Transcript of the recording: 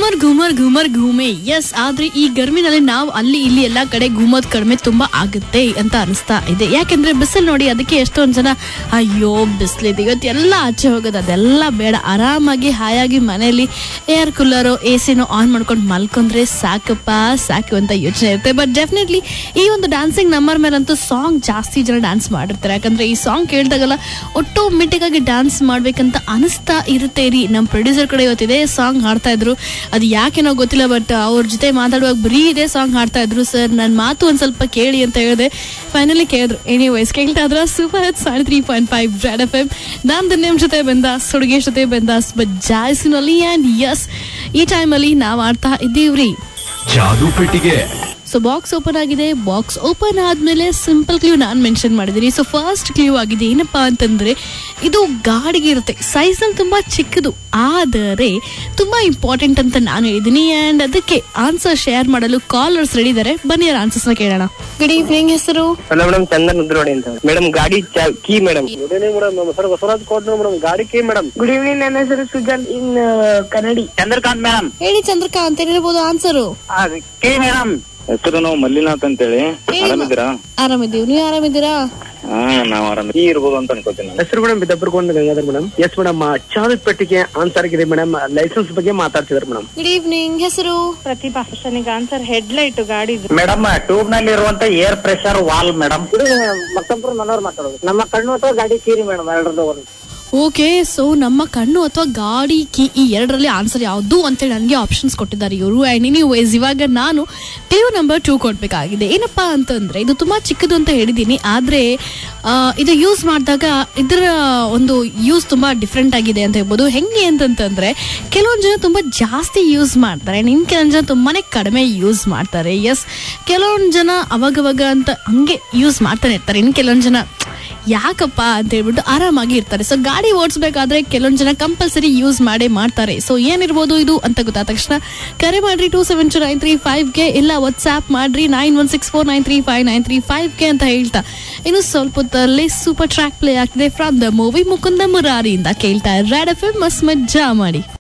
ಘೂಮರ್ ಘೂಮರ್ ಘೂಮರ್ ಘೂಮೆ S ಆದ್ರೆ ಈ ಗರ್ಮಿನಲ್ಲಿ ನಾವು ಅಲ್ಲಿ ಇಲ್ಲಿ ಎಲ್ಲಾ ಕಡೆ ಘೂಮೋದ್ ಕಡಿಮೆ ತುಂಬಾ ಆಗುತ್ತೆ ಅಂತ ಅನಿಸ್ತಾ ಇದೆ ಯಾಕಂದ್ರೆ ಬಿಸಿಲು ನೋಡಿ ಅದಕ್ಕೆ ಎಷ್ಟೊಂದ್ ಜನ ಅಯ್ಯೋ ಬಿಸಿಲಿದೆ ಇವತ್ತು ಎಲ್ಲ ಆಚೆ ಹೋಗೋದು ಅದೆಲ್ಲ ಬೇಡ ಆರಾಮಾಗಿ ಹಾಯಾಗಿ ಮನೆಯಲ್ಲಿ ಏರ್ ಕೂಲರು ಎ ಸಿನೋ ಆನ್ ಮಾಡ್ಕೊಂಡು ಮಲ್ಕೊಂಡ್ರೆ ಸಾಕಪ್ಪ ಸಾಕು ಅಂತ ಯೋಚನೆ ಇರುತ್ತೆ ಬಟ್ ಡೆಫಿನೆಟ್ಲಿ ಈ ಒಂದು ಡ್ಯಾನ್ಸಿಂಗ್ ನಂಬರ್ ಮೇಲಂತೂ ಸಾಂಗ್ ಜಾಸ್ತಿ ಜನ ಡ್ಯಾನ್ಸ್ ಮಾಡಿರ್ತಾರೆ ಯಾಕಂದ್ರೆ ಈ ಸಾಂಗ್ ಕೇಳಿದಾಗೆಲ್ಲ ಆಟೋಮೆಟಿಕ್ ಆಗಿ ಡ್ಯಾನ್ಸ್ ಮಾಡ್ಬೇಕಂತ ಅನಿಸ್ತಾ ಇರುತ್ತೆ ರೀ ನಮ್ಮ ಪ್ರೊಡ್ಯೂಸರ್ ಕಡೆ ಇವತ್ತಿದೆ ಸಾಂಗ್ ಹಾಡ್ತಾ ಇದ್ರು ಅದು ಯಾಕೆನೋ ಗೊತ್ತಿಲ್ಲ ಬಟ್ ಅವ್ರ ಜೊತೆ ಮಾತಾಡುವಾಗ ಬರೀ ಇದೇ ಸಾಂಗ್ ಹಾಡ್ತಾ ಇದ್ರು ಸರ್ ನನ್ನ ಮಾತು ಒಂದ್ ಸ್ವಲ್ಪ ಕೇಳಿ ಅಂತ ಹೇಳಿದೆ ಫೈನಲಿ ಕೇಳಿದ್ರು ಎನಿ ವೈಸ್ ಕೇಳ್ತಾ ಇದ್ರ ಸೂಪರ್ ಹತ್ ಸಾಡೆ three point five red F M ನಾನು ನಿಮ್ ಜೊತೆ ಬಂದಾಸ್ ಹುಡುಗಿ ಜೊತೆ ಬಂದಾಸ್ ಬಟ್ ಜಾಯ್ಸಿನಲ್ಲಿ ಆ್ಯಂಡ್ ಎಸ್ ಈ ಟೈಮಲ್ಲಿ ನಾವು ಆಡ್ತಾ ಇದ್ದೀವ್ರಿ ಜಾದು ಪೆಟ್ಟಿಗೆ ಸೊ ಬಾಕ್ಸ್ ಓಪನ್ ಆಗಿದೆ ಬಾಕ್ಸ್ ಓಪನ್ ಆದ್ಮೇಲೆ ಸಿಂಪಲ್ ಕ್ಲೂ ನಾನು ಮೆನ್ಷನ್ ಮಾಡಿದ್ದೀನಿ ಸೊ ಫಸ್ಟ್ ಕ್ಲೂ ಆಗಿದೆ ಏನಪ್ಪಾ ಅಂತಂದ್ರೆ ಇದು ಗಾಡಿಗೆ ಇರುತ್ತೆ ಸೈಜ್ ಅಲ್ಲಿ ತುಂಬಾ ಚಿಕ್ಕದು ಆದರೆ ತುಂಬಾ ಇಂಪಾರ್ಟೆಂಟ್ ಅಂತ ನಾನು ಹೇಳಿದ್ದೀನಿ ಅಂಡ್ ಅದಕ್ಕೆ ಆನ್ಸರ್ ಶೇರ್ ಮಾಡಲು ಕಾಲರ್ಸ್ ರೆಡಿ ಇದ್ದಾರೆ ಬನ್ನಿ ಅವ್ರ ಆನ್ಸರ್ಸ್ ನ ಕೇಳೋಣ ಗುಡ್ ಈವ್ನಿಂಗ್ ಹೆಸರು ಹಲೋ ಮೇಡಮ್ ಚಂದನ್ ಉದ್ರೋಡಿ ಅಂತ ಮೇಡಮ್ ಗಾಡಿ key madam good evening madam ನಮ್ಮ ಹೆಸರು ಬಸವರಾಜ್ ಕೋಟ್ ಮೇಡಮ್ ಗಾಡಿ ಕೀ ಮೇಡಮ್ ಗುಡ್ ಈವ್ನಿಂಗ್ ನನ್ನ ಹೆಸರು ಸುಜನ್ ಇನ್ ಕನ್ನಡಿ ಚಂದ್ರಕಾಂತ್ ಮೇಡಮ್ ಹೇಳಿ ಚಂದ್ರಕಾಂತ್ ಏನಿರ್ಬೋದು ಆನ್ಸರು ಕೀ ಮೇಡಮ್ ಹೆಸರು ನಾವು ಮಲ್ಲಿನಾಥ್ ಅಂತೇಳಿ ಆರಾಮಿದ್ದೀರಾ ಆರಾಮಿದ್ದೀವಿ ನೀವು ಆರಾಮಿದ್ದೀರಾ ಹಾ ನಾವ್ ಆರಾಮ ಈ ಇರ್ಬೋದು ಅಂತ ಅನ್ಕೋತೀನಿ ನಾನು. ಹೆಸರು ಮೇಡಮ್ ಬಿದ್ದಪ್ಪರ್ಗೊಂಡು ಗಂಗಾಧರ್ ಮೇಡಮ್ ಎಸ್ ಮೇಡಮ್ ಚಾಲು ಪೆಟ್ಟಿಗೆ ಆನ್ಸರ್ ಆಗಿದೆ ಮೇಡಮ್ ಲೈಸೆನ್ಸ್ ಬಗ್ಗೆ ಮಾತಾಡ್ತಿದಾರೆ ಮೇಡಮ್ ಗುಡ್ ಈವ್ನಿಂಗ್ ಹೆಸರು ಪ್ರತಿಭಾ ನನಗೆ ಆನ್ಸರ್ ಹೆಡ್ಲೈಟ್ ಗಾಡಿದು ಮೇಡಮ್ ಟ್ಯೂಬ್ ನಲ್ಲಿ ಇರುವಂತ ಏರ್ ಪ್ರೆಷರ್ ವಾಲ್ ಮೇಡಮ್ ಮತ್ತೊಬ್ರು ಮನೋರ್ ಮಾತಾಡೋದು ನಮ್ಮ ಕಣ್ಣು ಅಥವಾ ಗಾಡಿ ಕೀರಿ ಮೇಡಮ್ ಎರಡರದ್ದು ಒಂದು ಓಕೆ ಸೊ ನಮ್ಮ ಕಣ್ಣು ಅಥವಾ ಗಾಡಿ ಕೀ ಈ ಎರಡರಲ್ಲಿ ಆನ್ಸರ್ ಯಾವುದು ಅಂತೇಳಿ ನನಗೆ ಆಪ್ಷನ್ಸ್ ಕೊಟ್ಟಿದ್ದಾರೆ ಇವರು ಆ್ಯಂಡ್ ಎನಿವೇಸ್ ಇವಾಗ ನಾನು ಕ್ಲೂ ನಂಬರ್ ಟೂ ಕೊಡಬೇಕಾಗಿದೆ ಏನಪ್ಪಾ ಅಂತಂದ್ರೆ ಇದು ತುಂಬಾ ಚಿಕ್ಕದು ಅಂತ ಹೇಳಿದ್ದೀನಿ ಆದರೆ ಇದು ಯೂಸ್ ಮಾಡಿದಾಗ ಇದರ ಒಂದು ಯೂಸ್ ತುಂಬಾ ಡಿಫ್ರೆಂಟ್ ಆಗಿದೆ ಅಂತ ಹೇಳ್ಬೋದು ಹೆಂಗೆ ಅಂತಂತಂದ್ರೆ ಕೆಲವೊಂದು ಜನ ತುಂಬಾ ಜಾಸ್ತಿ ಯೂಸ್ ಮಾಡ್ತಾರೆ ಇನ್ನು ಕೆಲವೊಂದು ಜನ ತುಂಬಾನೇ ಕಡಿಮೆ ಯೂಸ್ ಮಾಡ್ತಾರೆ ಎಸ್ ಕೆಲವೊಂದು ಜನ ಅವಾಗವಾಗ ಅಂತ ಹಂಗೆ ಯೂಸ್ ಮಾಡ್ತಾನೆ ಇರ್ತಾರೆ ಇನ್ನು ಕೆಲವೊಂದು ಜನ ಯಾಕಪ್ಪ ಅಂತ ಹೇಳ್ಬಿಟ್ಟು ಆರಾಮಾಗಿ ಇರ್ತಾರೆ ಸೊ ಗಾಡಿ ಓಡಿಸ್ಬೇಕಾದ್ರೆ ಕೆಲವೊಂದು ಜನ ಕಂಪಲ್ಸರಿ ಯೂಸ್ ಮಾಡೇ ಮಾಡ್ತಾರೆ ಸೊ ಏನಿರ್ಬೋದು ಇದು ಅಂತ ಗೊತ್ತಾದ ತಕ್ಷಣ ಕರೆ ಮಾಡ್ರಿ two seven two nine three ಫೈವ್ಗೆ ಇಲ್ಲ ವಾಟ್ಸ್ಆ್ಯಪ್ ಮಾಡ್ರಿ nine one six four nine three five nine three ಫೈವ್ಗೆ ಅಂತ ಹೇಳ್ತಾ ಇನ್ನು ಸ್ವಲ್ಪ ಹೊತ್ತಲ್ಲಿ ಸೂಪರ್ ಟ್ರ್ಯಾಕ್ ಪ್ಲೇ ಆಗ್ತಿದೆ ಫ್ರಮ್ ದ ಮೂವಿ ಮುಕುಂದ ಮುರಾರಿಯಿಂದ ಕೇಳ್ತಾ ರ್ಯಾಡ್ ಎಫ್ ಎಂ ಮಸ್ ಮಜ್ಜಾ ಮಾಡಿ